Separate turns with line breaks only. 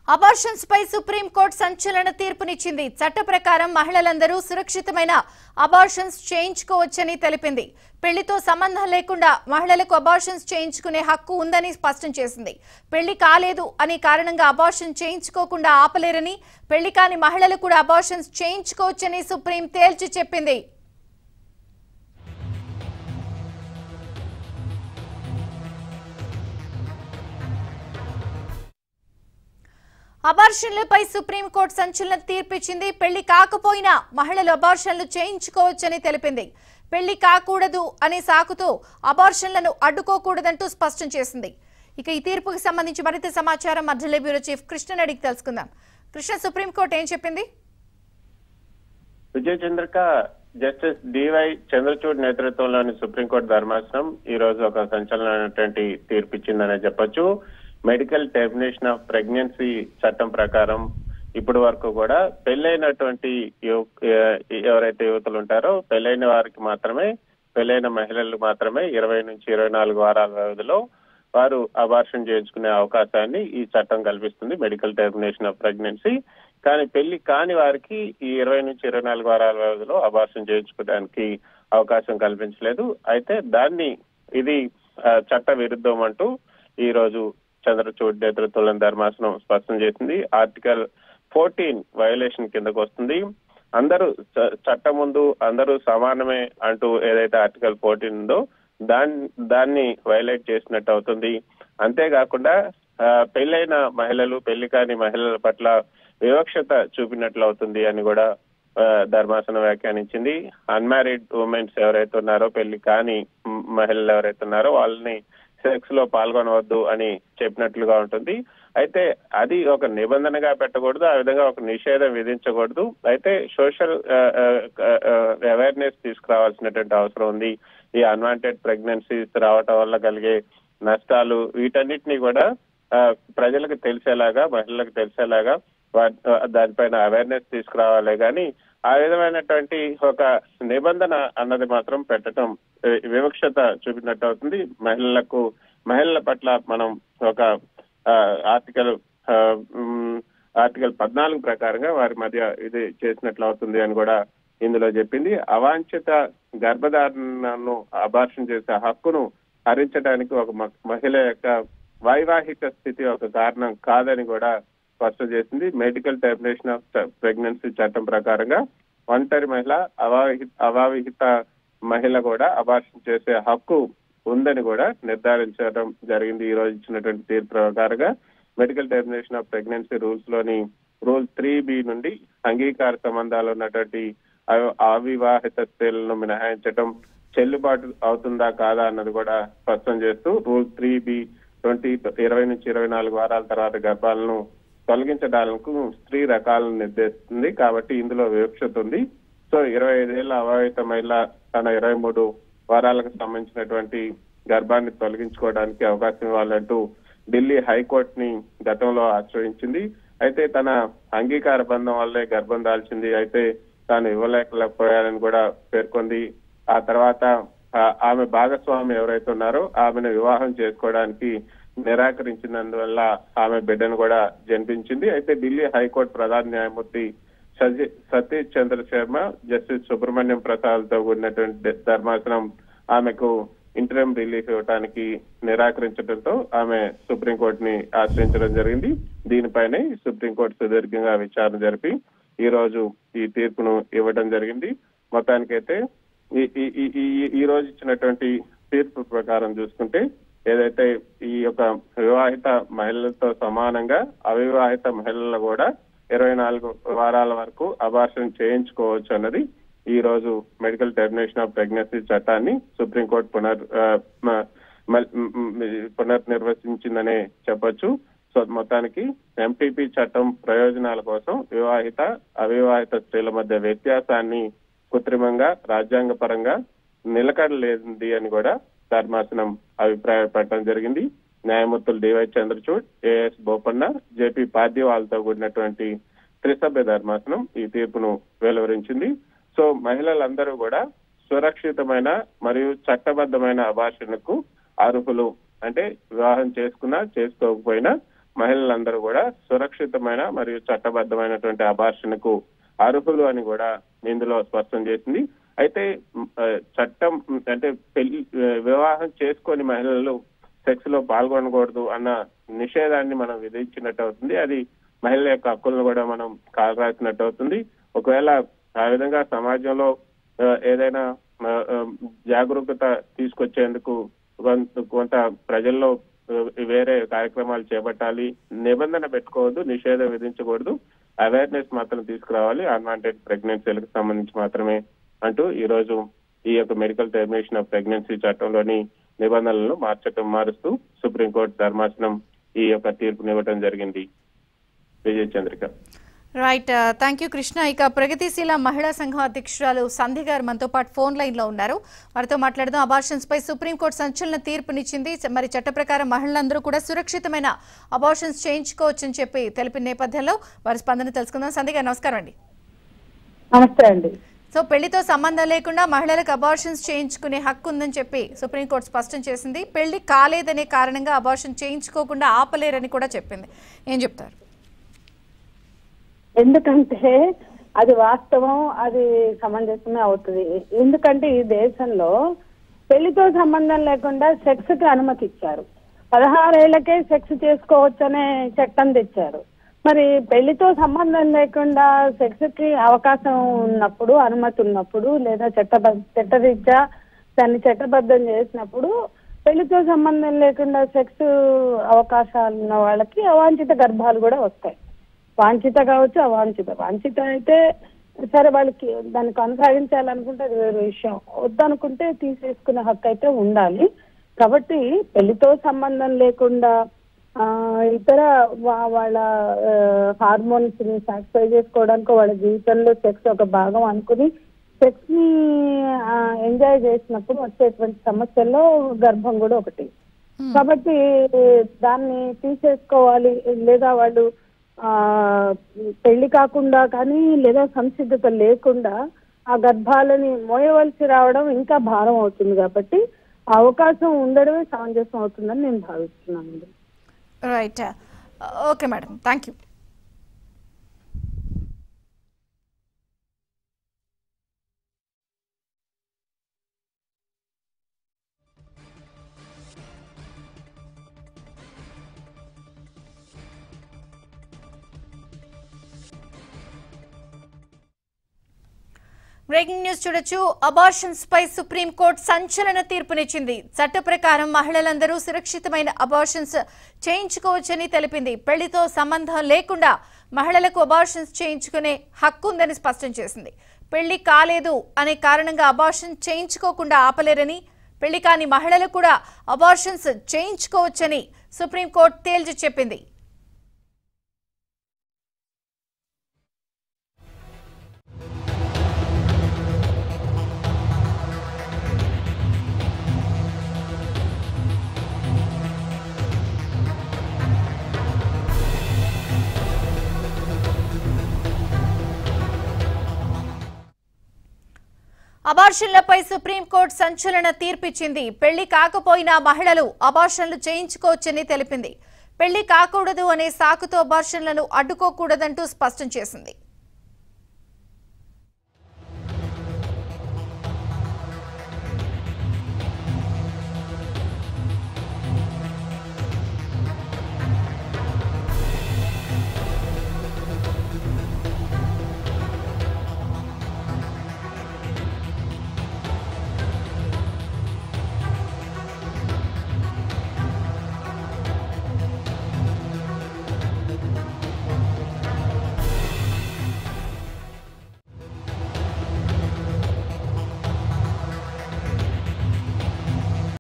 abortions పై supreme court సంచలన తీర్పునిచ్చింది చట్ట ప్రకారం మహిళలందరూ సురక్షితమైన అబార్షన్స్ చేయించుకోవచ్చని తెలిపింది పెళ్లితో సంబంధం లేకుండా మహిళలకు అబార్షన్స్ చేయించుకునే హక్కు ఉందని స్పష్టం చేసింది పెళ్లి కాలేదు అనే కారణంగా అబార్షన్ చేయించుకోకుండా ఆపలేరని పెళ్లి కాని మహిళలు కూడా అబార్షన్స్ చేయించుకోవచ్చని సుప్రీం తేల్చి చెప్పింది అబార్షన్లపై సుప్రీంకోర్టు సంచలన తీర్పిచ్చింది పెళ్లి కాకపోయినా మహిళలు అబార్షన్లు చేయించుకోవచ్చని తెలిపింది పెళ్లి కాకూడదు అనే సాకుతో అబార్షన్లను అడ్డుకోకూడదంటూ స్పష్టం చేసింది ఇక ఈ తీర్పుకి సంబంధించి మరింత సమాచారం మధ్యలో బ్యూరో చీఫ్ కృష్ణన్ అడిగి తెలుసుకుందాం కృష్ణ సుప్రీంకోర్టు ఏం చెప్పింది
విజయ చంద్రిక జస్టిస్ డివై చంద్రచూడ్ నేతృత్వంలోని సుప్రీంకోర్టు ధర్మాసనం ఈ రోజు ఒక సంచలనమైనటువంటి తీర్పు ఇచ్చిందనే చెప్పొచ్చు మెడికల్ టెర్మినేషన్ ఆఫ్ ప్రెగ్నెన్సీ చట్టం ప్రకారం ఇప్పటి వరకు కూడా పెళ్ళైనటువంటి యువ- ఎ- ఎవరైతే యువతులు ఉంటారో పెళ్ళైన వారికి మాత్రమే పెళ్ళైన మహిళలు మాత్రమే ఇరవై నుంచి ఇరవై నాలుగు వారాల వ్యవధిలో వారు అబార్షన్ చేయించుకునే అవకాశాన్ని ఈ చట్టం కల్పిస్తుంది మెడికల్ టెర్మినేషన్ ఆఫ్ ప్రెగ్నెన్సీ కానీ పెళ్లి కాని వారికి ఈ ఇరవై నుంచి ఇరవై నాలుగు వారాల వ్యవధిలో అబార్షన్ చేయించుకోవడానికి అవకాశం కల్పించలేదు అయితే దాన్ని ఇది ఆ, చట్ట విరుద్ధం అంటూ ఈ రోజు చంద్రచూడ్ నేతృత్వంలోని ధర్మాసనం స్పష్టం చేసింది ఆర్టికల్ ఫోర్టీన్ వయోలేషన్ కిందకు వస్తుంది అందరూ చ- చట్టం ముందు అందరూ సమానమే అంటూ ఏదైతే ఆర్టికల్ ఫోర్టీన్ ఉందో దాన్ని దాన్ని వైలేట్ చేసినట్టు అవుతుంది అంతేకాకుండా ఆ, పెళ్ళైన మహిళలు పెళ్లి కాని మహిళల పట్ల వివక్షత చూపినట్లు అవుతుంది అని కూడా ఆ, ధర్మాసనం వ్యాఖ్యానించింది అన్మ్యారీడ్ ఉమెన్స్ ఎవరైతే ఉన్నారో పెళ్లి కాని మ్, మహిళలు ఎవరైతే ఉన్నారో వాళ్ళని సెక్స్ లో పాల్గొనవద్దు అని చెప్పినట్లుగా ఉంటుంది అయితే అది ఒక నిబంధనగా పెట్టకూడదు ఆ విధంగా ఒక నిషేధం విధించకూడదు అయితే సోషల్ అవేర్నెస్ తీసుకురావాల్సినటువంటి అవసరం ఉంది ఈ అన్వాంటెడ్ ప్రెగ్నెన్సీస్ రావటం వల్ల కలిగే నష్టాలు వీటన్నిటిని కూడా ఆ, ప్రజలకు తెలిసేలాగా మహిళలకు తెలిసేలాగా వా- ఆ, దానిపైన అవేర్నెస్ తీసుకురావాలి కానీ ఆ విధమైనటువంటి ఒక నిబంధన అన్నది మాత్రం పెట్టడం ఏ, వివక్షత చూపినట్టు అవుతుంది మహిళలకు మహిళల పట్ల మనం ఒక ఆ, ఆర్టికల్ ఆ, మ్, ఆర్టికల్ పద్నాలుగు ప్రకారంగా వారి మధ్య ఇది చేసినట్లు అవుతుంది అని కూడా ఇందులో చెప్పింది అవాంఛిత గర్భధారణను అబార్షన్ చేసే హక్కును హరించడానికి ఒక మ- మహిళ యొక్క వైవాహిక స్థితి ఒక కారణం కాదని కూడా స్పష్టం చేసింది మెడికల్ టెర్మినేషన్ ఆఫ్ ప్రెగ్నెన్సీ చట్టం ప్రకారంగా ఒంటరి మహిళ అవాహిత అవాహిత మహిళ కూడా అబార్షన్ చేసే హక్కు ఉందని కూడా నిర్ధారించడం జరిగింది ఈ రోజు ఇచ్చినటువంటి తీర్పు ప్రకారంగా medical termination of pregnancy rules లోని రూల్ త్రీ బి నుండి అంగీకార సంబంధాలు ఉన్నటువంటి అవి- అవివాహిత స్త్రీలను మినహాయించడం చెల్లుబాటు అవుతుందా కాదా అన్నది కూడా స్పష్టం చేస్తూ రూల్ త్రీ బి ట్వంటీ ఇరవై నుంచి ఇరవై నాలుగు వారాల తర్వాత గర్భాలను తొలగించడానికి స్త్రీ రకాలను నిర్దేశిస్తుంది కాబట్టి ఇందులో వివక్షత ఉంది సో ఇరవై ఐదేళ్ల అవివాహిత మహిళ తన ఇరవై మూడు వారాలకు సంబంధించినటువంటి గర్భాన్ని తొలగించుకోవడానికి అవకాశం ఇవ్వాలంటూ ఢిల్లీ హైకోర్టుని గతంలో ఆశ్రయించింది అయితే తన అంగీకార బంధం వల్లే గర్భం దాల్చింది అయితే తాను ఇవ్వలేకపోయానని కూడా పేర్కొంది ఆ తర్వాత ఆ, ఆమె భాగస్వామి ఎవరైతే ఉన్నారో ఆమెను వివాహం చేసుకోవడానికి నిరాకరించినందువల్ల ఆమె బిడ్డను కూడా జన్మించింది అయితే ఢిల్లీ హైకోర్టు ప్రధాన న్యాయమూర్తి సజి- సతీష్ చంద్ర శర్మ జస్టిస్ సుబ్రహ్మణ్యం ప్రసాద్ తో కూడినటువంటి ధర్మాసనం ఆమెకు ఇంటర్మ్ రిలీఫ్ ఇవ్వడానికి నిరాకరించడంతో ఆమె సుప్రీంకోర్టుని ఆశ్రయించడం జరిగింది దీనిపైనే సుప్రీంకోర్టు సుదీర్ఘంగా విచారణ జరిపి ఈ రోజు ఈ తీర్పును ఇవ్వడం జరిగింది మొత్తానికైతే ఈ ఈ ఈ- ఈ- ఈ రోజు ఇచ్చినటువంటి తీర్పు ప్రకారం చూసుకుంటే ఏదైతే ఈ యొక్క వివాహిత మహిళలతో సమానంగా అవివాహిత మహిళలు కూడా ఇరవై నాలుగు వారాల వరకు అబార్షన్ చేయించుకోవచ్చు అన్నది ఈ రోజు మెడికల్ టెర్మినేషన్ ఆఫ్ ప్రెగ్నెన్సీ చట్టాన్ని సుప్రీంకోర్టు పునర్ ఆ, మ- మల్- మ్, మ్, పునర్నిర్వచించిందనే చెప్పొచ్చు సో మొత్తానికి ఎంపీపీ చట్టం ప్రయోజనాల కోసం వివాహిత అవివాహిత స్త్రీల మధ్య వ్యత్యాసాన్ని కృత్రిమంగా రాజ్యాంగపరంగా నిలకడలేంది అని కూడా ధర్మాసనం అభిప్రాయపడటం జరిగింది న్యాయమూర్తులు DY Chandrachud AS Bopanna JP పార్థివాల్తో కూడినటువంటి త్రిసభ్య ధర్మాసనం ఈ తీర్పును వెలువరించింది సో మహిళలందరూ కూడా సురక్షితమైన మరియు చట్టబద్ధమైన అభాషణకు అర్హులు అంటే వివాహం చేసుకున్నా చేసుకోకపోయినా మహిళలందరూ కూడా సురక్షితమైన మరియు చట్టబద్ధమైనటువంటి అబార్షన్ కు అర్హులు అని కూడా ఇందులో స్పష్టం చేసింది అయితే మ్, ఆ, చట్టం మ్, అంటే పెళ్లి ఆ, వివాహం చేసుకొని మహిళలు సెక్స్ లో పాల్గొనకూడదు అన్న నిషేధాన్ని మనం విధించినట్టు అవుతుంది అది మహిళల యొక్క హక్కులను కూడా మనం కాలరాసినట్టు అవుతుంది ఒకవేళ ఆ విధంగా సమాజంలో ఆ, ఏదైనా ఆ, ఆ, జాగరూకత తీసుకొచ్చేందుకు కొంత కొంత ప్రజల్లో ఆ, వేరే కార్యక్రమాలు చేపట్టాలి నిబంధన పెట్టుకోవద్దు నిషేధం విధించకూడదు అవేర్నెస్ మాత్రం తీసుకురావాలి అన్వాంటెడ్ ప్రెగ్నెన్సీలకు సంబంధించి మాత్రమే అంటూ ఈ రోజు ఈ యొక్క మెడికల్ టెర్మినేషన్ ఆఫ్ ప్రెగ్నెన్సీ చట్టంలోని నిబంధనలను మార్చటం మారుస్తూ సుప్రీంకోర్టు ధర్మాసనం ఈ యొక్క తీర్పునివ్వటం జరిగింది Vijaya Chandrika
right thank you Krishna ఇక ప్రగతిశీల మహిళా సంఘం అధ్యక్షురాలు సంధి గారు మనతో పాటు ఫోన్ లైన్ లో ఉన్నారు వారితో మాట్లాడదాం అబార్షన్స్ పై సుప్రీంకోర్టు సంచలన తీర్పునిచ్చింది మరి చట్ట ప్రకారం మహిళలందరూ కూడా సురక్షితమైన అబార్షన్స్ చేయించుకోవచ్చని చెప్పి తెలిపిన నేపథ్యంలో వారి స్పందన తెలుసుకుందాం సంధి గారు నమస్కారం అండి
నమస్తే అండి
సో పెళ్లితో సంబంధం లేకుండా మహిళలకు అబార్షన్స్ చేయించుకునే హక్కు ఉందని చెప్పి సుప్రీంకోర్టు స్పష్టం చేసింది పెళ్లి కాలేదనే కారణంగా అబార్షన్ చేయించుకోకుండా ఆపలేరని కూడా చెప్పింది ఏం చెప్తారు
ఎందుకంటే అది వాస్తవం అది సమంజసమే అవుతుంది ఎందుకంటే ఈ దేశంలో పెళ్లితో సంబంధం లేకుండా సెక్స్ కి అనుమతి ఇచ్చారు పదహారేళ్లకే సెక్స్ చేసుకోవచ్చనే చట్టం తెచ్చారు మరి పెళ్లితో సంబంధం లేకుండా సెక్స్ కి అవకాశం ఉన్నప్పుడు అనుమతి ఉన్నప్పుడు లేదా చట్ట చట్టరీత్యా దాన్ని చట్టబద్ధం చేసినప్పుడు పెళ్లితో సంబంధం లేకుండా సెక్స్ అవకాశాలు ఉన్న వాళ్ళకి అవాంఛిత గర్భాలు కూడా వస్తాయి వాంఛిత కావచ్చు అవాంఛిత వాంఛిత అయితే సరే వాళ్ళకి దాన్ని కొనసాగించాలనుకుంటే అది వేరే విషయం వద్దనుకుంటే తీసేసుకునే హక్కు అయితే ఉండాలి కాబట్టి పెళ్లితో సంబంధం లేకుండా ఆ, ఇతర వా- వాళ్ళ హార్మోన్స్ ని సాటిస్ఫై చేసుకోవడానికి వాళ్ళ జీవితంలో సెక్స్ ఒక భాగం అనుకుని సెక్స్ ని ఎంజాయ్ చేసినప్పుడు వచ్చేటువంటి సమస్యల్లో గర్భం కూడా ఒకటి కాబట్టి దాన్ని తీసేసుకోవాలి లేదా వాళ్ళు ఆ పెళ్లి కాకుండా కానీ లేదా సంసిద్ధత లేకుండా ఆ గర్భాలని మోయవలసి రావడం ఇంకా భారం అవుతుంది కాబట్టి ఆ అవకాశం ఉండడమే సమంజసం అవుతుందని నేను భావిస్తున్నాను
right okay madam thank you breaking news చూడొచ్చు అబార్షన్స్ పై సుప్రీంకోర్టు సంచలన తీర్పునిచ్చింది చట్ట ప్రకారం మహిళలందరూ సురక్షితమైన అబార్షన్స్ చేయించుకోవచ్చని తెలిపింది పెళ్లితో సంబంధం లేకుండా మహిళలకు అబార్షన్స్ చేయించుకునే హక్కు ఉందని స్పష్టం చేసింది పెళ్లి కాలేదు అనే కారణంగా అబార్షన్ చేయించుకోకుండా ఆపలేరని పెళ్లి కాని మహిళలు కూడా అబార్షన్స్ చేయించుకోవచ్చని సుప్రీంకోర్టు తేల్చి చెప్పింది అబార్షన్లపై సుప్రీంకోర్టు సంచలన తీర్పిచ్చింది పెళ్లి కాకపోయినా మహిళలు అబార్షన్లు చేయించుకోవచ్చని తెలిపింది పెళ్లి కాకూడదు అనే సాకుతో అబార్షన్లను అడ్డుకోకూడదంటూ స్పష్టం చేసింది